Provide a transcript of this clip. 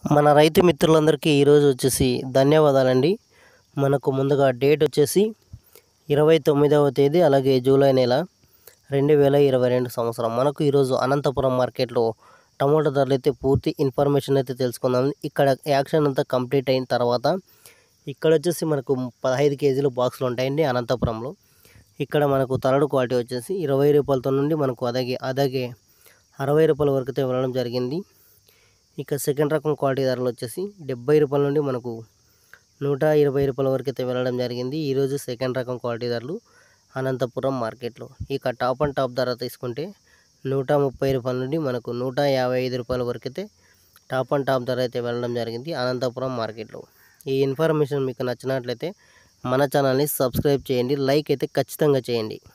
మన రైతు మిత్రులందరికీ ఈరోజు వచ్చేసి ధన్యవాదాలండి మనకు ముందుగా డేట్ వచ్చేసి ఇరవై తొమ్మిదవ తేదీ అలాగే జూలై నెల రెండు వేల ఇరవై రెండు సంవత్సరం మనకు ఈరోజు అనంతపురం మార్కెట్లో టమోటా ధరలు అయితే పూర్తి ఇన్ఫర్మేషన్ అయితే తెలుసుకుందాం ఇక్కడ యాక్షన్ అంతా కంప్లీట్ అయిన తర్వాత ఇక్కడ వచ్చేసి మనకు పదహైదు కేజీలు బాక్సులు ఉంటాయండి అనంతపురంలో ఇక్కడ మనకు తలడు క్వాలిటీ వచ్చేసి ఇరవై రూపాయలతో నుండి మనకు అదగే అదగే అరవై రూపాయల వరకు అయితే వెళ్ళడం జరిగింది ఇక సెకండ్ రకం క్వాలిటీ ధరలు వచ్చేసి డెబ్బై రూపాయల నుండి మనకు నూట ఇరవై రూపాయల వరకు అయితే వెళ్ళడం జరిగింది ఈరోజు సెకండ్ రకం క్వాలిటీ ధరలు అనంతపురం మార్కెట్లో ఇక టాప్ అండ్ టాప్ ధర తీసుకుంటే నూట ముప్పై రూపాయల నుండి మనకు నూట యాభై ఐదు రూపాయల వరకు అయితే టాప్ అండ్ టాప్ ధర అయితే వెళ్ళడం జరిగింది అనంతపురం మార్కెట్లో ఈ ఇన్ఫర్మేషన్ మీకు నచ్చినట్లయితే మన ఛానల్ని సబ్స్క్రైబ్ చేయండి లైక్ అయితే ఖచ్చితంగా చేయండి